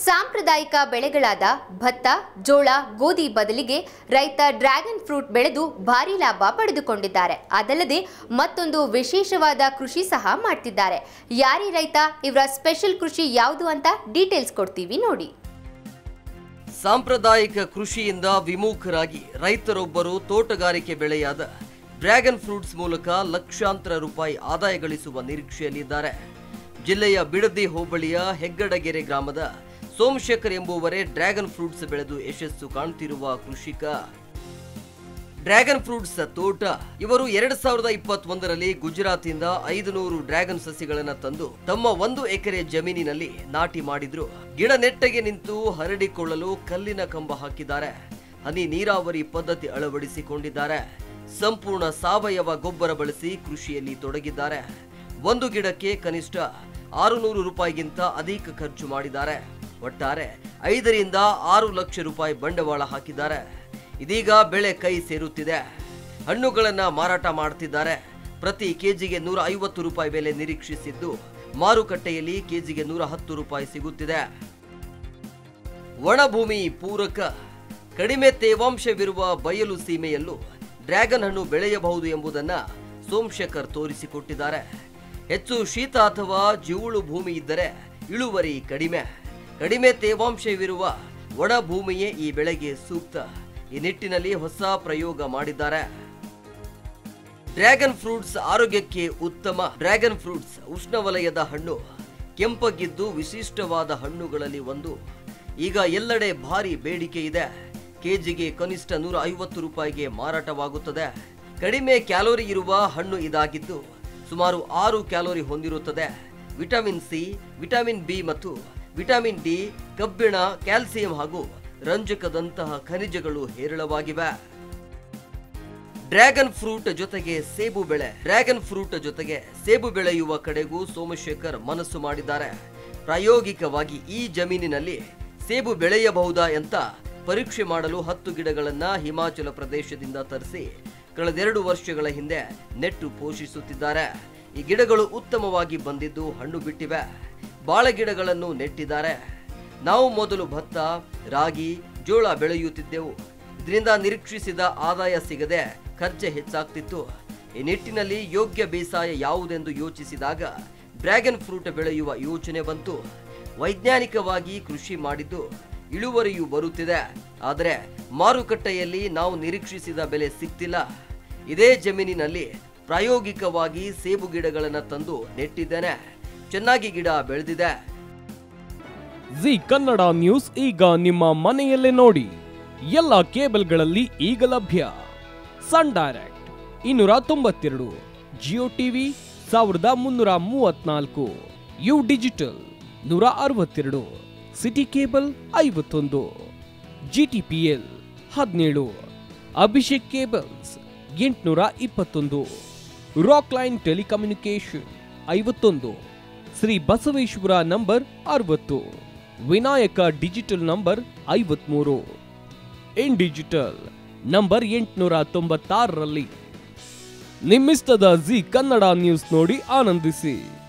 ಸಾಂಪ್ರದಾಯಿಕ ಬೆಳೆಗಳಾದ ಭತ್ತ ಜೋಳ ಗೋಧಿ ಬದಲಿಗೆ ರೈತ ಡ್ರ್ಯಾಗನ್ ಫ್ರೂಟ್ ಬೆಳೆದು ಭಾರಿ ಲಾಭ ಪಡೆದುಕೊಂಡಿದ್ದಾರೆ ಅದಲ್ಲದೆ ಮತ್ತೊಂದು ವಿಶೇಷವಾದ ಕೃಷಿ ಸಹ ಮಾಡ್ತಿದ್ದಾರೆ ಯಾರಿ ರೈತ ಇವರ ಸ್ಪೆಷಲ್ ಕೃಷಿ ಯಾವುದು ಅಂತ ಡೀಟೇಲ್ಸ್ ಕೊಡ್ತೀವಿ ನೋಡಿ ಸಾಂಪ್ರದಾಯಿಕ ಕೃಷಿಯಿಂದ ವಿಮುಖರಾಗಿ ರೈತರೊಬ್ಬರು ತೋಟಗಾರಿಕೆ ಬೆಳೆಯಾದ ಡ್ರ್ಯಾಗನ್ ಫ್ರೂಟ್ಸ್ ಮೂಲಕ ಲಕ್ಷಾಂತರ ರೂಪಾಯಿ ಆದಾಯ ಗಳಿಸುವ ನಿರೀಕ್ಷೆಯಲ್ಲಿದ್ದಾರೆ ಜಿಲ್ಲೆಯ ಬಿಡದಿ ಹೋಬಳಿಯ ಹೆಗ್ಗಡಗೆರೆ ಗ್ರಾಮದ ಸೋಮಶೇಖರ್ ಎಂಬುವರೇ ಡ್ರ್ಯಾಗನ್ ಫ್ರೂಟ್ಸ್ ಬೆಳೆದು ಯಶಸ್ಸು ಕಾಣುತ್ತಿರುವ ಕೃಷಿಕ ಡ್ರ್ಯಾಗನ್ ಫ್ರೂಟ್ಸ್ ತೋಟ ಇವರು ಎರಡ್ ಸಾವಿರದ ಇಪ್ಪತ್ತ್ ಒಂದರಲ್ಲಿ ಗುಜರಾತಿಂದ ಐದು ನೂರು ಡ್ರ್ಯಾಗನ್ ಸಸಿಗಳನ್ನ ತಂದು ತಮ್ಮ ಒಂದು ಎಕರೆ ಜಮೀನಿನಲ್ಲಿ ನಾಟಿ ಮಾಡಿದ್ರು ಗಿಡ ನೆಟ್ಟಗೆ ನಿಂತು ಹರಡಿಕೊಳ್ಳಲು ಕಲ್ಲಿನ ಕಂಬ ಹಾಕಿದ್ದಾರೆ ಹನಿ ನೀರಾವರಿ ಪದ್ಧತಿ ಅಳವಡಿಸಿಕೊಂಡಿದ್ದಾರೆ ಸಂಪೂರ್ಣ ಸಾವಯವ ಗೊಬ್ಬರ ಬಳಸಿ ಕೃಷಿಯಲ್ಲಿ ತೊಡಗಿದ್ದಾರೆ ಒಂದು ಗಿಡಕ್ಕೆ ಕನಿಷ್ಠ ಆರುನೂರು ರೂಪಾಯಿಗಿಂತ ಅಧಿಕ ಖರ್ಚು ಮಾಡಿದ್ದಾರೆ ಒಟ್ಟಾರೆ ಐದರಿಂದ ಆರು ಲಕ್ಷ ರೂಪಾಯಿ ಬಂಡವಾಳ ಹಾಕಿದ್ದಾರೆ ಇದೀಗ ಬೆಳೆ ಕೈ ಸೇರುತ್ತಿದೆ ಹಣ್ಣುಗಳನ್ನ ಮಾರಾಟ ಮಾಡ್ತಿದ್ದಾರೆ ಪ್ರತಿ ಕೆಜಿಗೆ ನೂರ ಐವತ್ತು ರೂಪಾಯಿ ಬೆಲೆ ನಿರೀಕ್ಷಿಸಿದ್ದು ಮಾರುಕಟ್ಟೆಯಲ್ಲಿ ಕೆಜಿಗೆ ನೂರ ಹತ್ತು ರೂಪಾಯಿ ಸಿಗುತ್ತಿದೆ ಒಣಭೂಮಿ ಪೂರಕ ಕಡಿಮೆ ತೇವಾಂಶವಿರುವ ಬಯಲು ಸೀಮೆಯಲ್ಲೂ ಡ್ರ್ಯಾಗನ್ ಹಣ್ಣು ಬೆಳೆಯಬಹುದು ಎಂಬುದನ್ನ ಸೋಮಶೇಖರ್ ತೋರಿಸಿಕೊಟ್ಟಿದ್ದಾರೆ ಹೆಚ್ಚು ಶೀತ ಅಥವಾ ಜಿವುಳು ಭೂಮಿ ಇದ್ದರೆ ಇಳುವರಿ ಕಡಿಮೆ ಕಡಿಮೆ ತೇವಾಂಶವಿರುವ ಒಣ ಭೂಮಿಯೇ ಈ ಬೆಳೆಗೆ ಸೂಕ್ತ ಈ ನಿಟ್ಟಿನಲ್ಲಿ ಹೊಸ ಪ್ರಯೋಗ ಮಾಡಿದ್ದಾರೆ ಡ್ರ್ಯಾಗನ್ ಫ್ರೂಟ್ಸ್ ಆರೋಗ್ಯಕ್ಕೆ ಉತ್ತಮ ಡ್ರ್ಯಾಗನ್ ಫ್ರೂಟ್ಸ್ ಉಷ್ಣವಲಯದ ಹಣ್ಣು ಕೆಂಪಗಿದ್ದು ವಿಶಿಷ್ಟವಾದ ಹಣ್ಣುಗಳಲ್ಲಿ ಒಂದು ಈಗ ಎಲ್ಲೆಡೆ ಭಾರಿ ಬೇಡಿಕೆ ಇದೆ ಕೆಜಿಗೆ ಕನಿಷ್ಠ ನೂರ ಐವತ್ತು ರೂಪಾಯಿಗೆ ಮಾರಾಟವಾಗುತ್ತದೆ ಕಡಿಮೆ ಕ್ಯಾಲೋರಿ ಇರುವ ಹಣ್ಣು ಇದಾಗಿದ್ದು ಸುಮಾರು ಆರು ಕ್ಯಾಲೋರಿ ಹೊಂದಿರುತ್ತದೆ ವಿಟಮಿನ್ ಸಿ ವಿಟಮಿನ್ ಬಿ ಮತ್ತು ವಿಟಮಿನ್ ಡಿ ಕಬ್ಬಿಣ ಕ್ಯಾಲ್ಸಿಯಂ ಹಾಗೂ ರಂಜಕದಂತಹ ಖನಿಜಗಳು ಹೇರಳವಾಗಿವೆ ಡ್ರ್ಯಾಗನ್ ಫ್ರೂಟ್ ಜೊತೆಗೆ ಸೇಬು ಬೆಳೆ ಡ್ರ್ಯಾಗನ್ ಫ್ರೂಟ್ ಜೊತೆಗೆ ಸೇಬು ಬೆಳೆಯುವ ಕಡೆಗೂ ಸೋಮಶೇಖರ್ ಮನಸ್ಸು ಮಾಡಿದ್ದಾರೆ ಪ್ರಾಯೋಗಿಕವಾಗಿ ಈ ಜಮೀನಿನಲ್ಲಿ ಸೇಬು ಬೆಳೆಯಬಹುದಾ ಅಂತ ಪರೀಕ್ಷೆ ಮಾಡಲು ಹತ್ತು ಗಿಡಗಳನ್ನ ಹಿಮಾಚಲ ಪ್ರದೇಶದಿಂದ ತರಿಸಿ ಕಳೆದೆರಡು ವರ್ಷಗಳ ಹಿಂದೆ ನೆಟ್ಟು ಪೋಷಿಸುತ್ತಿದ್ದಾರೆ ಈ ಗಿಡಗಳು ಉತ್ತಮವಾಗಿ ಬಂದಿದ್ದು ಹಣ್ಣು ಬಿಟ್ಟಿವೆ ಬಾಳೆ ಗಿಡಗಳನ್ನು ನೆಟ್ಟಿದ್ದಾರೆ ನಾವು ಮೊದಲು ಭತ್ತ ರಾಗಿ ಜೋಳ ಬೆಳೆಯುತ್ತಿದ್ದೆವು ಇದರಿಂದ ನಿರೀಕ್ಷಿಸಿದ ಆದಾಯ ಸಿಗದೆ ಖರ್ಚು ಹೆಚ್ಚಾಗ್ತಿತ್ತು ಈ ನಿಟ್ಟಿನಲ್ಲಿ ಯೋಗ್ಯ ಬೇಸಾಯ ಯಾವುದೆಂದು ಯೋಚಿಸಿದಾಗ ಡ್ರ್ಯಾಗನ್ ಫ್ರೂಟ್ ಬೆಳೆಯುವ ಯೋಚನೆ ಬಂತು ವೈಜ್ಞಾನಿಕವಾಗಿ ಕೃಷಿ ಮಾಡಿದ್ದು ಇಳುವರಿಯು ಬರುತ್ತಿದೆ ಆದರೆ ಮಾರುಕಟ್ಟೆಯಲ್ಲಿ ನಾವು ನಿರೀಕ್ಷಿಸಿದ ಬೆಲೆ ಸಿಗ್ತಿಲ್ಲ ಇದೇ ಜಮೀನಿನಲ್ಲಿ ಪ್ರಾಯೋಗಿಕವಾಗಿ ಸೇಬು ಗಿಡಗಳನ್ನು ತಂದು ನೆಟ್ಟಿದ್ದೇನೆ ಚೆನ್ನಾಗಿ ಗಿಡ ಬೆಳೆದಿದೆ ಜಿ ಕನ್ನಡ ನ್ಯೂಸ್ ಈಗ ನಿಮ್ಮ ಮನೆಯಲ್ಲೇ ನೋಡಿ ಎಲ್ಲ ಕೇಬಲ್ಗಳಲ್ಲಿ ಈಗ ಲಭ್ಯ ಸನ್ ಡೈರೆಕ್ಟ್ ಇನ್ನೂರ ತೊಂಬತ್ತೆರಡು ಜಿಯೋ ಟಿವಿ ಸಾವಿರದ ಮುನ್ನೂರ ಮೂವತ್ನಾಲ್ಕು ಯು ಡಿಜಿಟಲ್ ನೂರ ಅರವತ್ತೆರಡು ಸಿಟಿ ಕೇಬಲ್ ಐವತ್ತೊಂದು ಜಿಟಿಪಿಎಲ್ ಹದಿನೇಳು ಅಭಿಷೇಕ್ ಕೇಬಲ್ಸ್ ಎಂಟುನೂರ ಇಪ್ಪತ್ತೊಂದು ರಾಕ್ ಲೈನ್ ಟೆಲಿಕಮ್ಯುನಿಕೇಶನ್ ಐವತ್ತೊಂದು ಶ್ರೀ ಬಸವೇಶ್ವರ ನಂಬರ್ ಅರವತ್ತು ವಿನಾಯಕ ಡಿಜಿಟಲ್ ನಂಬರ್ ಐವತ್ಮೂರು ಇನ್ ಡಿಜಿಟಲ್ ನಂಬರ್ ಎಂಟುನೂರ ತೊಂಬತ್ತಾರರಲ್ಲಿ ನಿಮ್ಮಿಸ್ತದ ಜಿ ಕನ್ನಡ ನ್ಯೂಸ್ ನೋಡಿ ಆನಂದಿಸಿ